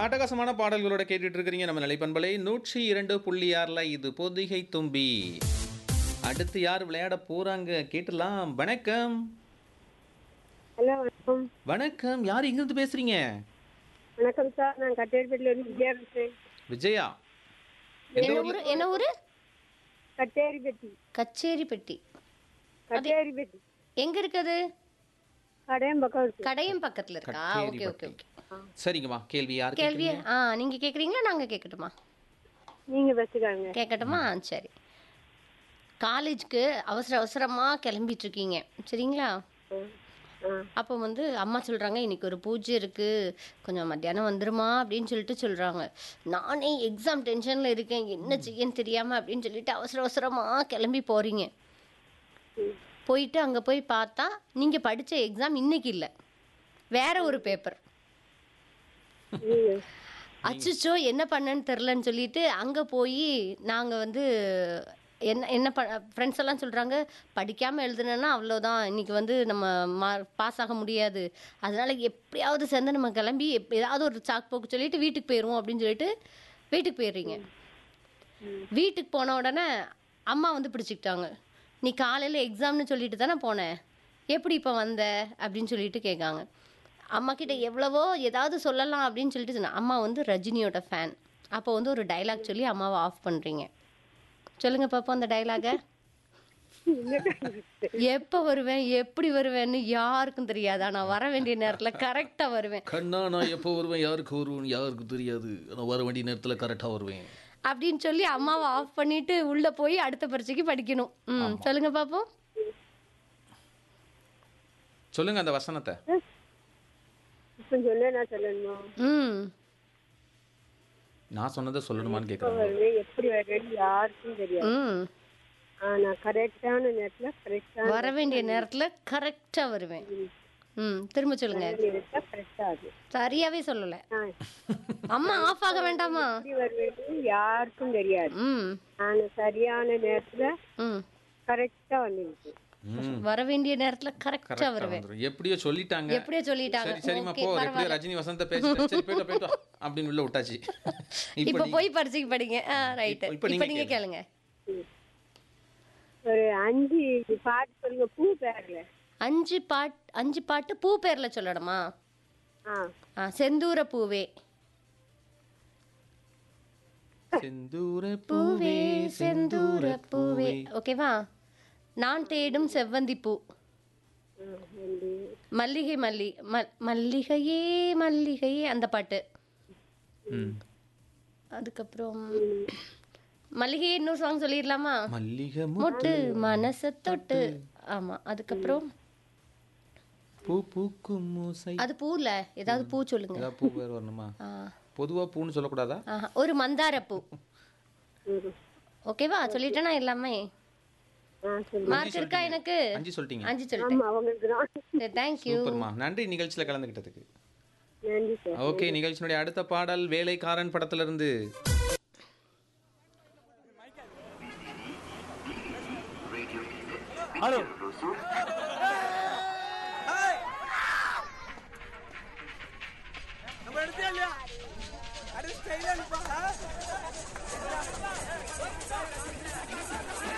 அட்டகாசமான பாடல்களோட கேட்டுட்டு இருக்கிறீங்க நம்ம நிலைப்பண்பலை நூற்றி இரண்டு புள்ளி ஆறில் இது பொதிகை தும்பி அடுத்து யார் விளையாட போறாங்க கேட்டலாம் வணக்கம் ஹலோ வணக்கம் வணக்கம் யார் இங்கிருந்து பேசுறீங்க வணக்கம் சார் நான் கட்டேரிப்பேட்டில இருந்து விஜயா பேசுறேன் விஜயா என்ன ஊரு என்ன ஊரு கட்டேரிப்பேட்டி கச்சேரிப்பட்டி கட்டேரிப்பேட்டி எங்க இருக்குது கடையம் பக்கம் இருக்கு கடையம் பக்கத்துல இருக்கா ஓகே ஓகே ஓகே சரிங்கம்மா கேள்வி யார் கேள்வி ஆ நீங்க கேக்குறீங்களா நாங்க கேட்கட்டுமா நீங்க பேசுக்காங்க கேட்கட்டுமா சரி காலேஜ்க்கு அவசர அவசரமா கிளம்பிட்டு இருக்கீங்க சரிங்களா அப்போ வந்து அம்மா சொல்றாங்க இன்னைக்கு ஒரு பூஜை இருக்கு கொஞ்சம் மத்தியானம் வந்துருமா அப்படின்னு சொல்லிட்டு சொல்றாங்க நானே எக்ஸாம் டென்ஷன்ல இருக்கேன் என்ன செய்யன்னு தெரியாம அப்படின்னு சொல்லிட்டு அவசர அவசரமா கிளம்பி போறீங்க போயிட்டு அங்க போய் பார்த்தா நீங்க படிச்ச எக்ஸாம் இன்னைக்கு இல்ல வேற ஒரு பேப்பர் அச்சுச்சோ என்ன பண்ணேன்னு தெரிலன்னு சொல்லிட்டு அங்கே போய் நாங்கள் வந்து என்ன என்ன ப ஃப்ரெண்ட்ஸ் எல்லாம் சொல்கிறாங்க படிக்காமல் எழுதுனேன்னா அவ்வளோதான் இன்னைக்கு வந்து நம்ம மா பாஸ் ஆக முடியாது அதனால எப்படியாவது சேர்ந்து நம்ம கிளம்பி எப் ஏதாவது ஒரு சாக்கு போக்கு சொல்லிட்டு வீட்டுக்கு போயிடுவோம் அப்படின்னு சொல்லிட்டு வீட்டுக்கு போயிடுறீங்க வீட்டுக்கு போன உடனே அம்மா வந்து பிடிச்சிக்கிட்டாங்க நீ காலையில் எக்ஸாம்னு சொல்லிட்டு தானே போனேன் எப்படி இப்போ வந்த அப்படின்னு சொல்லிட்டு கேட்காங்க அம்மா கிட்ட எவ்வளவோ ஏதாவது சொல்லலாம் அப்படின்னு சொல்லிட்டு சொன்னேன் அம்மா வந்து ரஜினியோட ஃபேன் அப்போ வந்து ஒரு டைலாக் சொல்லி அம்மாவை ஆஃப் பண்ணுறீங்க சொல்லுங்க பாப்போம் அந்த டைலாகை எப்போ வருவேன் எப்படி வருவேன்னு யாருக்கும் தெரியாது ஆனால் வர வேண்டிய நேரத்தில் கரெக்டாக வருவேன் கண்ணா நான் எப்போ வருவேன் யாருக்கு வருவேன் யாருக்கு தெரியாது நான் வர வேண்டிய நேரத்தில் கரெக்டாக வருவேன் அப்படின்னு சொல்லி அம்மாவை ஆஃப் பண்ணிட்டு உள்ள போய் அடுத்த பரீட்சைக்கு படிக்கணும் ம் சொல்லுங்க பாப்போம் சொல்லுங்க அந்த வசனத்தை இப்ப சொல்ல நான் சொல்லணுமா ம் நான் சொன்னதை சொல்லணுமான்னு கேட்குறேன் வருவேன் எப்படி வருவேன்னு யாருக்கும் தெரியாது ம் ஆனா கரெக்டான நேரத்துல கரெக்டான வர வேண்டிய நேரத்துல கரெக்டா வருவேன் ம் திரும்ப சொல்லுங்க நேரத்துல கரெக்டா அது சரியாவே சொல்லல நான் அம்மா ஆஃப் ஆக வேண்டாமா எப்படி வருவேன்னு யாருக்கும் தெரியாது ம் ஆனா சரியான நேரத்துல ம் கரெக்டா வந்துருக்கு ம் வர வேண்டிய நேரத்துல கரெக்டா கரெக்டா வருவேன் வந்துரும் எப்படியோ சொல்லிட்டாங்க எப்படியோ சொல்லிட்டாங்க சரி சரிம்மா ஓகே போ எப்படியோ பரவாயில்ல ரஜினி வசந்த பேசிட்டு சரி போயிட்டு வா, போயிட்டு வா அப்படின்னு உள்ள விட்டாச்சு இப்போ இப்ப போய் பரீட்சைக்கு படிங்க ஆ ரைட் இப்ப- இப்ப இப்ப நீங்க நீங்க கேளுங்க ஒரு அஞ்சு பாட்டு சொல்லுங்க பூ பேர்ல அஞ்சு பாட் அஞ்சு பாட்டு பூ பேர்ல சொல்லணுமா ஆ ஆ செந்தூர பூவே செந்தூர பூவே செந்தூர பூவே ஓகேவா நான் தேடும் செவ்வந்தி பூ ம், ரெண்டு. மல்லிகை மல்லி மல்- மல்லிகையே மல்லிகையே அந்த பாட்டு ம் அதுக்கப்புறம் மல்லிகையே இன்னொரு சாங் சொல்லிடலாமா மல்லிகை மு- மொட்டு மனச தொட்டு ஆமா அதுக்கப்புறம் பூ பூக்கும் மூசை அது பூல ஏதாவது பூ சொல்லுங்க ஏதாவது பூ பேர் வரணுமா ஆ, பொதுவா பூன்னு சொல்லக்கூடாதா ஆஹா. ஒரு மந்தார பூ ம். ஓகேவா சொல்லிட்டேனா எல்லாமே ஆ சொல்லு மார்க் இருக்கா எனக்கு அஞ்சு சொல்லிட்டீங்க அஞ்சு சொல்லிட்டேன் ஆமா அவங்களுக்கு தான் தேங்க்யூ சூப்பர்மா நன்றி நிகழ்ச்சியில கலந்துக்கிட்டதுக்கு நன்றி சார் ஓகே நிகழ்ச்சியினுடைய அடுத்த பாடல் வேலைக்காரன் படத்துல இருந்து நம்ம எடுத்தே இல்லையா அடி ஸ்டைலா இருப்பா